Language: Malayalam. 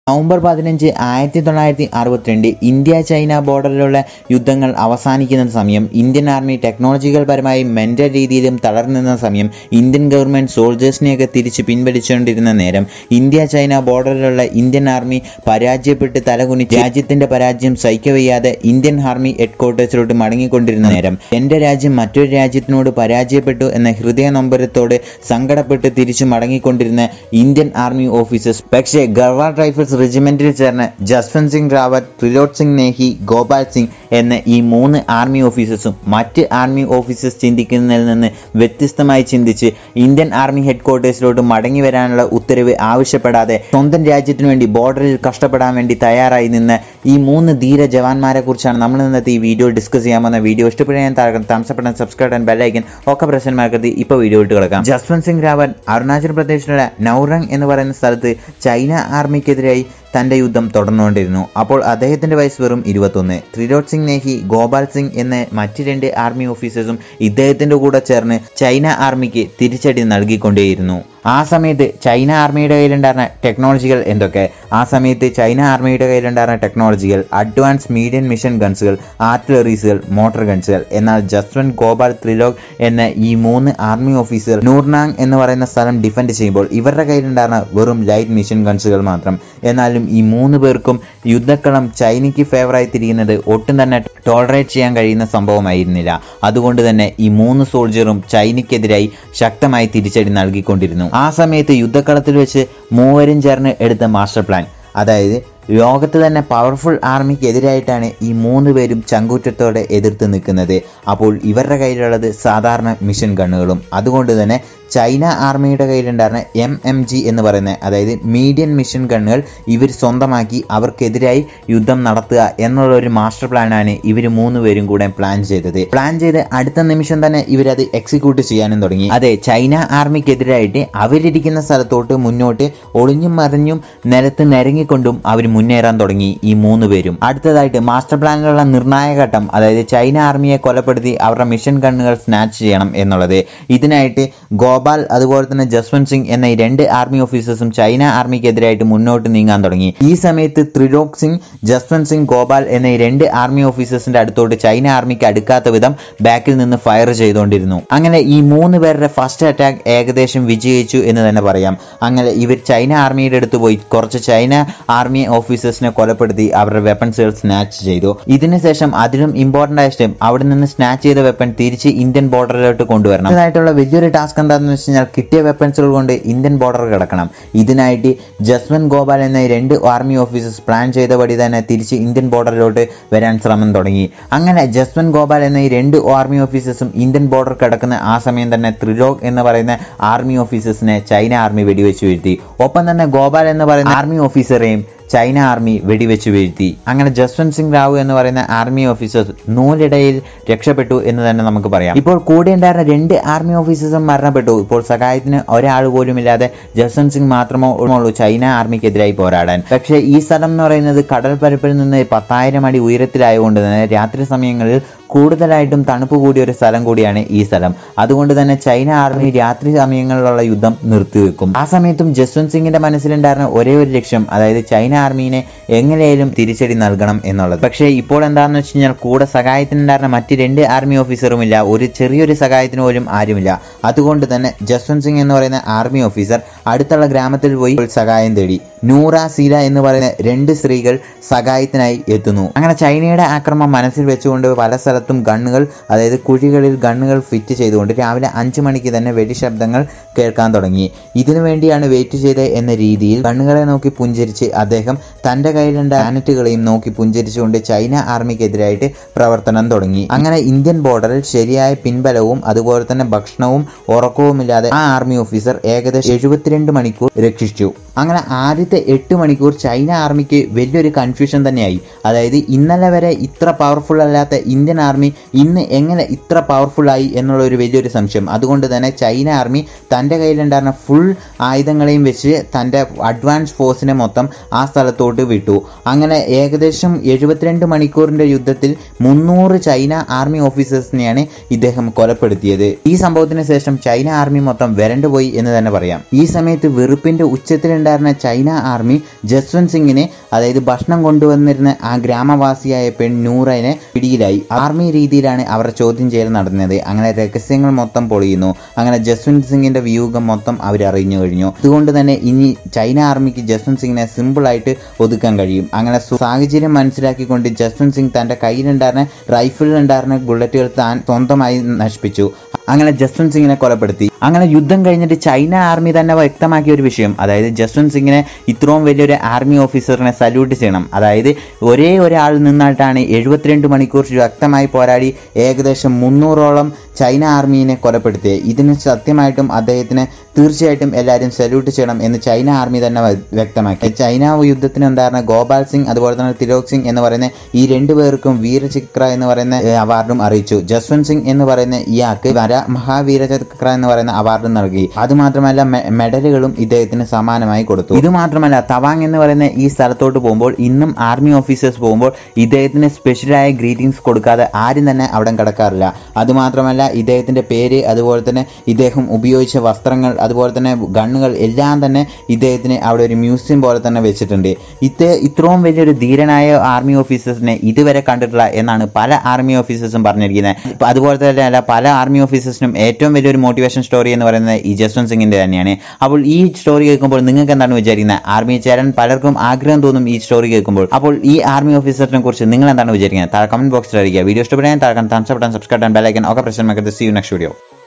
നവംബർ പതിനഞ്ച് ആയിരത്തി തൊള്ളായിരത്തി അറുപത്തിരണ്ട് ഇന്ത്യ ചൈന ബോർഡറിലുള്ള യുദ്ധങ്ങൾ അവസാനിക്കുന്ന സമയം ഇന്ത്യൻ ആർമി ടെക്നോളജിക്കൽ പരമായി മെന്റൽ രീതിയിലും തളർന്നിരുന്ന സമയം ഇന്ത്യൻ ഗവൺമെന്റ് സോൾജേഴ്സിനെയൊക്കെ തിരിച്ച് പിൻവലിച്ചുകൊണ്ടിരുന്ന നേരം ഇന്ത്യ ചൈന ബോർഡറിലുള്ള ഇന്ത്യൻ ആർമി പരാജയപ്പെട്ട് തലകുനിച്ച് രാജ്യത്തിന്റെ പരാജയം സഹിക്കവയ്യാതെ ഇന്ത്യൻ ആർമി ഹെഡ്ക്വാർട്ടേഴ്സിലോട്ട് മടങ്ങിക്കൊണ്ടിരുന്ന നേരം എന്റെ രാജ്യം മറ്റൊരു രാജ്യത്തിനോട് പരാജയപ്പെട്ടു എന്ന ഹൃദയ നൊമ്പരത്തോട് സങ്കടപ്പെട്ട് തിരിച്ചു മടങ്ങിക്കൊണ്ടിരുന്ന ഇന്ത്യൻ ആർമി ഓഫീസേഴ്സ് പക്ഷേ ഗർവാഡ് റൈഫിൾസ് റെജിമെന്റിൽ ചേർന്ന ജസ്വന്ത് സിംഗ് റാവത്ത് ത്രിലോക് സിംഗ് നേഹി ഗോപാൽ സിംഗ് എന്ന ഈ മൂന്ന് ആർമി ഓഫീസേഴ്സും മറ്റ് ആർമി ഓഫീസേഴ്സ് ചിന്തിക്കുന്നതിൽ നിന്ന് വ്യത്യസ്തമായി ചിന്തിച്ച് ഇന്ത്യൻ ആർമി ഹെഡ്ക്വാർട്ടേഴ്സിലോട്ട് മടങ്ങി വരാനുള്ള ഉത്തരവ് ആവശ്യപ്പെടാതെ സ്വന്തം രാജ്യത്തിനു വേണ്ടി ബോർഡറിൽ കഷ്ടപ്പെടാൻ വേണ്ടി തയ്യാറായി നിന്ന് ഈ മൂന്ന് ധീര ജവാന്മാരെ കുറിച്ചാണ് നമ്മൾ ഇന്നത്തെ ഈ വീഡിയോ ഡിസ്കസ് ചെയ്യാൻ പോകുന്ന വീഡിയോ ഇഷ്ടപ്പെടാൻ താഴെ തംസപ്പെടാൻ സബ്സ്ക്രൈബ് ആൻഡ് ബെല്ലൈക്കൻ ഒക്കെ പ്രശ്നമാക്കരുത് ഇപ്പോൾ വീഡിയോ ഇട്ട് കിടക്കാം ജസ്വന്ത് സിംഗ് റാവത്ത് അരുണാചൽ പ്രദേശിലുള്ള നൗറങ് എന്ന് പറയുന്ന സ്ഥലത്ത് ചൈന ആർമിക്കെതിരായി തന്റെ യുദ്ധം തുടർന്നുകൊണ്ടിരുന്നു അപ്പോൾ അദ്ദേഹത്തിന്റെ വയസ്സ് വെറും ഇരുപത്തൊന്ന് ത്രിലോക് സിംഗ് നേഹി ഗോപാൽ സിംഗ് എന്ന മറ്റ് രണ്ട് ആർമി ഓഫീസേഴ്സും ഇദ്ദേഹത്തിന്റെ കൂടെ ചേർന്ന് ചൈന ആർമിക്ക് തിരിച്ചടി നൽകിക്കൊണ്ടേയിരുന്നു ആ സമയത്ത് ചൈന ആർമിയുടെ കയ്യിലുണ്ടായിരുന്ന ടെക്നോളജികൾ എന്തൊക്കെ ആ സമയത്ത് ചൈന ആർമിയുടെ കയ്യിലുണ്ടായിരുന്ന ടെക്നോളജികൾ അഡ്വാൻസ് മീഡിയം മിഷൻ ഗൺസുകൾ ആർട്ടിലറീസുകൾ മോട്ടോർ ഗൺസുകൾ എന്നാൽ ജസ്വന്ത് ഗോപാൽ ത്രിലോക് എന്ന ഈ മൂന്ന് ആർമി ഓഫീസർ നൂർനാങ് എന്ന് പറയുന്ന സ്ഥലം ഡിഫെൻഡ് ചെയ്യുമ്പോൾ ഇവരുടെ കയ്യിലുണ്ടായിരുന്ന വെറും ലൈറ്റ് മിഷൻ ഗൺസുകൾ മാത്രം എന്നാലും ഈ മൂന്ന് പേർക്കും യുദ്ധക്കളം ചൈനയ്ക്ക് ഫേവറായി തിരിയുന്നത് ഒട്ടും തന്നെ ടോളറേറ്റ് ചെയ്യാൻ കഴിയുന്ന സംഭവമായിരുന്നില്ല അതുകൊണ്ട് തന്നെ ഈ മൂന്ന് സോൾജറും ചൈനയ്ക്കെതിരായി ശക്തമായി തിരിച്ചടി നൽകിക്കൊണ്ടിരുന്നു ആ സമയത്ത് യുദ്ധക്കളത്തിൽ വെച്ച് മൂവരും ചേർന്ന് എടുത്ത മാസ്റ്റർ പ്ലാൻ അതായത് ലോകത്ത് തന്നെ പവർഫുൾ ആർമിക്കെതിരായിട്ടാണ് ഈ മൂന്ന് പേരും ചങ്കൂറ്റത്തോടെ എതിർത്ത് നിൽക്കുന്നത് അപ്പോൾ ഇവരുടെ കയ്യിലുള്ളത് സാധാരണ മിഷൻ ഗണ്ണുകളും അതുകൊണ്ട് തന്നെ ചൈന ആർമിയുടെ കയ്യിലുണ്ടായിരുന്ന എം എം ജി എന്ന് പറയുന്ന അതായത് മീഡിയം മിഷൻ ഗണ്ണുകൾ ഇവർ സ്വന്തമാക്കി അവർക്കെതിരായി യുദ്ധം നടത്തുക എന്നുള്ള ഒരു മാസ്റ്റർ പ്ലാനാണ് ഇവർ മൂന്ന് പേരും കൂടെ പ്ലാൻ ചെയ്തത് പ്ലാൻ ചെയ്ത് അടുത്ത നിമിഷം തന്നെ ഇവരത് എക്സിക്യൂട്ട് ചെയ്യാനും തുടങ്ങി അതെ ചൈന ആർമിക്കെതിരായിട്ട് അവരിരിക്കുന്ന സ്ഥലത്തോട്ട് മുന്നോട്ട് ഒളിഞ്ഞും മറിഞ്ഞും നിലത്ത് നിരങ്ങിക്കൊണ്ടും അവർ മുന്നേറാൻ തുടങ്ങി ഈ മൂന്ന് പേരും അടുത്തതായിട്ട് മാസ്റ്റർ പ്ലാനിലുള്ള നിർണായക ഘട്ടം അതായത് ചൈന ആർമിയെ കൊലപ്പെടുത്തി അവരുടെ മിഷൻ ഗണ്ണുകൾ സ്നാച്ച് ചെയ്യണം എന്നുള്ളത് ഇതിനായിട്ട് ഗോപാൽ അതുപോലെ തന്നെ ജസ്വന്ത് സിംഗ് എന്ന ഈ രണ്ട് ആർമി ഓഫീസേഴ്സും ചൈന ആർമിക്കെതിരായിട്ട് മുന്നോട്ട് നീങ്ങാൻ തുടങ്ങി ഈ സമയത്ത് ത്രിലോക് സിംഗ് ജസ്വന്ത് സിംഗ് ഗോപാൽ എന്ന ഈ രണ്ട് ആർമി ഓഫീസേഴ്സിന്റെ അടുത്തോട്ട് ചൈന ആർമിക്ക് അടുക്കാത്ത വിധം ബാക്കിൽ നിന്ന് ഫയർ ചെയ്തുകൊണ്ടിരുന്നു അങ്ങനെ ഈ മൂന്ന് പേരുടെ ഫസ്റ്റ് അറ്റാക്ക് ഏകദേശം വിജയിച്ചു എന്ന് തന്നെ പറയാം അങ്ങനെ ഇവർ ചൈന ആർമിയുടെ അടുത്ത് പോയി കുറച്ച് ചൈന ആർമി ഓഫീസേഴ്സിനെ കൊലപ്പെടുത്തി അവരുടെ വെപ്പൺസുകൾ സ്നാച്ച് ചെയ്തു ഇതിനുശേഷം അതിലും ഇമ്പോർട്ടന്റ് ആയ സ്റ്റെപ്പ് അവിടെ നിന്ന് സ്നാച്ച് ചെയ്ത വെപ്പൺ തിരിച്ച് ഇന്ത്യൻ ബോർഡറിലോട്ട് കൊണ്ടുവരണം ഇതിനായിട്ടുള്ള വലിയൊരു ടാസ്ക് എന്താണെന്ന് വെച്ച് കഴിഞ്ഞാൽ കിട്ടിയ വെപ്പൺസുകൾ കൊണ്ട് ഇന്ത്യൻ ബോർഡർ കിടക്കണം ഇതിനായിട്ട് ജസ്വന്ത് ഗോപാൽ എന്ന ഈ രണ്ട് ആർമി ഓഫീസേഴ്സ് പ്ലാൻ ചെയ്തപടി തന്നെ തിരിച്ച് ഇന്ത്യൻ ബോർഡറിലോട്ട് വരാൻ ശ്രമം തുടങ്ങി അങ്ങനെ ജസ്വന്ത് ഗോപാൽ എന്ന ഈ രണ്ട് ആർമി ഓഫീസേഴ്സും ഇന്ത്യൻ ബോർഡർ കിടക്കുന്ന ആ സമയം തന്നെ ത്രിലോക് എന്ന് പറയുന്ന ആർമി ഓഫീസേഴ്സിനെ ചൈന ആർമി വെടിവെച്ച് വീഴ്ത്തി ഒപ്പം തന്നെ ഗോപാൽ എന്ന് പറയുന്ന ആർമി ഓഫീസറെയും ചൈന ആർമി വെടിവെച്ച് വീഴ്ത്തി അങ്ങനെ ജസ്വന്ത് സിംഗ് റാവു എന്ന് പറയുന്ന ആർമി ഓഫീസേഴ്സ് നൂലിടയിൽ രക്ഷപ്പെട്ടു എന്ന് തന്നെ നമുക്ക് പറയാം ഇപ്പോൾ കൂടെ ഉണ്ടായിരുന്ന രണ്ട് ആർമി ഓഫീസേഴ്സും മരണപ്പെട്ടു ഇപ്പോൾ സഹായത്തിന് ഒരാൾ പോലും ഇല്ലാതെ ജസ്വന്ത് സിംഗ് മാത്രമേ ഉള്ളൂ ചൈന ആർമിക്കെതിരായി പോരാടാൻ പക്ഷേ ഈ സ്ഥലം എന്ന് പറയുന്നത് കടൽ പരപ്പിൽ നിന്ന് പത്തായിരം അടി ഉയരത്തിലായതുകൊണ്ട് തന്നെ രാത്രി സമയങ്ങളിൽ കൂടുതലായിട്ടും തണുപ്പ് കൂടിയ ഒരു സ്ഥലം കൂടിയാണ് ഈ സ്ഥലം അതുകൊണ്ട് തന്നെ ചൈന ആർമി രാത്രി സമയങ്ങളിലുള്ള യുദ്ധം നിർത്തിവെക്കും ആ സമയത്തും ജസ്വന്ത് സിംഗിന്റെ മനസ്സിലുണ്ടായിരുന്ന ഒരേ ഒരു ലക്ഷ്യം അതായത് ചൈന ആർമീനെ എങ്ങനെയായാലും തിരിച്ചടി നൽകണം എന്നുള്ളത് പക്ഷേ ഇപ്പോൾ എന്താണെന്ന് വെച്ച് കഴിഞ്ഞാൽ കൂടെ സഹായത്തിനുണ്ടായിരുന്ന മറ്റ് രണ്ട് ആർമി ഓഫീസറുമില്ല ഒരു ചെറിയൊരു സഹായത്തിന് പോലും ആരുമില്ല അതുകൊണ്ട് തന്നെ ജസ്വന്ത് സിംഗ് എന്ന് പറയുന്ന ആർമി ഓഫീസർ അടുത്തുള്ള ഗ്രാമത്തിൽ പോയി സഹായം തേടി നൂറ സീല എന്ന് പറയുന്ന രണ്ട് സ്ത്രീകൾ സഹായത്തിനായി എത്തുന്നു അങ്ങനെ ചൈനയുടെ ആക്രമണം മനസ്സിൽ വെച്ചുകൊണ്ട് പല സ്ഥലത്തും ഗണ്ണുകൾ അതായത് കുഴികളിൽ ഗണ്ണുകൾ ഫിറ്റ് ചെയ്തുകൊണ്ട് രാവിലെ അഞ്ച് മണിക്ക് തന്നെ വെടിശബ്ദങ്ങൾ കേൾക്കാൻ തുടങ്ങി ഇതിനു വേണ്ടിയാണ് വെയിറ്റ് ചെയ്തത് എന്ന രീതിയിൽ ഗണ്ണുകളെ നോക്കി പുഞ്ചരിച്ച് അദ്ദേഹം തന്റെ കയ്യിലുണ്ട ആനറ്റുകളെയും നോക്കി പുഞ്ചരിച്ചുകൊണ്ട് ചൈന ആർമിക്കെതിരായിട്ട് പ്രവർത്തനം തുടങ്ങി അങ്ങനെ ഇന്ത്യൻ ബോർഡറിൽ ശരിയായ പിൻബലവും അതുപോലെ തന്നെ ഭക്ഷണവും ഉറക്കവുമില്ലാതെ ആ ആർമി ഓഫീസർ ഏകദേശം എഴുപത്തിരണ്ട് മണിക്കൂർ രക്ഷിച്ചു അങ്ങനെ ആദ്യത്തെ എട്ട് മണിക്കൂർ ചൈന ആർമിക്ക് വലിയൊരു കൺഫ്യൂഷൻ തന്നെയായി അതായത് ഇന്നലെ വരെ ഇത്ര പവർഫുൾ അല്ലാത്ത ഇന്ത്യൻ ആർമി ഇന്ന് എങ്ങനെ ഇത്ര പവർഫുൾ ആയി എന്നുള്ള ഒരു വലിയൊരു സംശയം അതുകൊണ്ട് തന്നെ ചൈന ആർമി തൻ്റെ കയ്യിലുണ്ടായിരുന്ന ഫുൾ ആയുധങ്ങളെയും വെച്ച് തൻ്റെ അഡ്വാൻസ് ഫോഴ്സിനെ മൊത്തം ആ സ്ഥലത്തോട്ട് വിട്ടു അങ്ങനെ ഏകദേശം എഴുപത്തിരണ്ട് മണിക്കൂറിൻ്റെ യുദ്ധത്തിൽ മുന്നൂറ് ചൈന ആർമി ഓഫീസേഴ്സിനെയാണ് ഇദ്ദേഹം കൊലപ്പെടുത്തിയത് ഈ സംഭവത്തിന് ശേഷം ചൈന ആർമി മൊത്തം വരണ്ടുപോയി എന്ന് തന്നെ പറയാം ഈ സമയത്ത് വെറുപ്പിന്റെ ഉച്ചത്തിലുണ്ടായിരുന്ന കയ്യിലുണ്ടായിരുന്ന ചൈന ആർമി ജസ്വന്ത് സിംഗിനെ അതായത് ഭക്ഷണം കൊണ്ടുവന്നിരുന്ന ആ ഗ്രാമവാസിയായ പെൺ നൂറനെ പിടിയിലായി ആർമി രീതിയിലാണ് അവർ ചോദ്യം ചെയ്യൽ നടന്നത് അങ്ങനെ രഹസ്യങ്ങൾ മൊത്തം പൊളിയുന്നു അങ്ങനെ ജസ്വന്ത് സിംഗിന്റെ വ്യൂഹം മൊത്തം അവർ അറിഞ്ഞു കഴിഞ്ഞു അതുകൊണ്ട് തന്നെ ഇനി ചൈന ആർമിക്ക് ജസ്വന്ത് സിംഗിനെ സിമ്പിളായിട്ട് ഒതുക്കാൻ കഴിയും അങ്ങനെ സു- സാഹചര്യം മനസ്സിലാക്കിക്കൊണ്ട് ജസ്വന്ത് സിംഗ് തന്റെ കയ്യിലുണ്ടായിരുന്ന റൈഫിളിലുണ്ടായിരുന്ന ബുള്ളറ്റുകൾ താൻ സ്വന്തമായി നശിപ്പിച്ചു അങ്ങനെ ജസ്വന്ത് സിംഗിനെ കൊലപ്പെടുത്തി അങ്ങനെ യുദ്ധം കഴിഞ്ഞിട്ട് ചൈന ആർമി തന്നെ വ്യക്തമാക്കിയ ഒരു വിഷയം അതായത് ജസ്വന്ത് സിംഗിനെ ഇത്രയും വലിയൊരു ആർമി ഓഫീസറിനെ സല്യൂട്ട് ചെയ്യണം അതായത് ഒരേ ഒരാൾ നിന്നിട്ടാണ് എഴുപത്തിരണ്ട് മണിക്കൂർ ശക്തമായി പോരാടി ഏകദേശം മുന്നൂറോളം ചൈന ആർമീനെ കൊലപ്പെടുത്തിയത് ഇതിന് സത്യമായിട്ടും അദ്ദേഹത്തിന് തീർച്ചയായിട്ടും എല്ലാവരും സല്യൂട്ട് ചെയ്യണം എന്ന് ചൈന ആർമി തന്നെ വ്യ- വ്യക്തമാക്കി ചൈന യുദ്ധത്തിന് ഉണ്ടായിരുന്ന ഗോപാൽ സിംഗ് അതുപോലെ തന്നെ തിലോക് സിംഗ് എന്ന് പറയുന്ന ഈ രണ്ടു പേർക്കും വീരചക്ര എന്ന് പറയുന്ന ഏ, അവാർഡും അറിയിച്ചു ജസ്വന്ത് സിംഗ് എന്ന് പറയുന്ന ഇയാൾക്ക് വര മഹാവീരചക്ര എന്ന് പറയുന്ന അവാർഡും നൽകി അതുമാത്രമല്ല മെ- മെഡലുകളും ഇദ്ദേഹത്തിന് സമാനമായി കൊടുത്തു ഇത് മാത്രമല്ല തവാങ് എന്ന് പറയുന്ന ഈ സ്ഥലത്തോട്ട് പോകുമ്പോൾ ഇന്നും ആർമി ഓഫീസേഴ്സ് പോകുമ്പോൾ ഇദ്ദേഹത്തിന് സ്പെഷ്യലായ ഗ്രീറ്റിംഗ്സ് കൊടുക്കാതെ ആരും തന്നെ അവിടെ കിടക്കാറില്ല അതുമാത്രമല്ല ഇദ്ദേഹത്തിന്റെ പേര് അതുപോലെ തന്നെ ഇദ്ദേഹം ഉപയോഗിച്ച വസ്ത്രങ്ങൾ അതുപോലെ തന്നെ ഗണ്ണുകൾ എല്ലാം തന്നെ ഇദ്ദേഹത്തിന് അവിടെ ഒരു മ്യൂസിയം പോലെ തന്നെ വെച്ചിട്ടുണ്ട് ഇത് ഇത്രയും വലിയൊരു ധീരനായ ആർമി ഓഫീസേഴ്സിനെ ഇതുവരെ കണ്ടിട്ടില്ല എന്നാണ് പല ആർമി ഓഫീസേഴ്സും പറഞ്ഞിരിക്കുന്നത് ഇപ്പൊ അതുപോലെ തന്നെ അല്ല പല ആർമി ഓഫീസേഴ്സിനും ഏറ്റവും വലിയൊരു മോട്ടിവേഷൻ സ്റ്റോറി എന്ന് പറയുന്നത് ഈ ജസ്വന്ത് സിംഗിന്റെ തന്നെയാണ് അപ്പോൾ ഈ സ്റ്റോറി കേൾക്കുമ്പോൾ നിങ്ങൾക്ക് എന്താണ് വിചാരിക്കുന്നത് ആർമി ചേരാൻ പലർക്കും ആഗ്രഹം തോന്നും ഈ സ്റ്റോറി കേൾക്കുമ്പോൾ അപ്പോൾ ഈ ആർമി ഓഫീസറിനെ കുറിച്ച് നിങ്ങൾ എന്താണ് വിചാരിക്കുന്നത് താഴെ കമന്റ് ബോക്സിൽ അറിയിക്കുക വീഡിയോ ഇഷ്ടപ്പെടാൻ താഴെ തംസ് ബട്ടൺ സബ്സ്ക്രൈബ് ബെലൈക്കൻ ഒക്കെ പ്രശ്നം സി യു നെക്സ്റ്റ് വീഡിയോ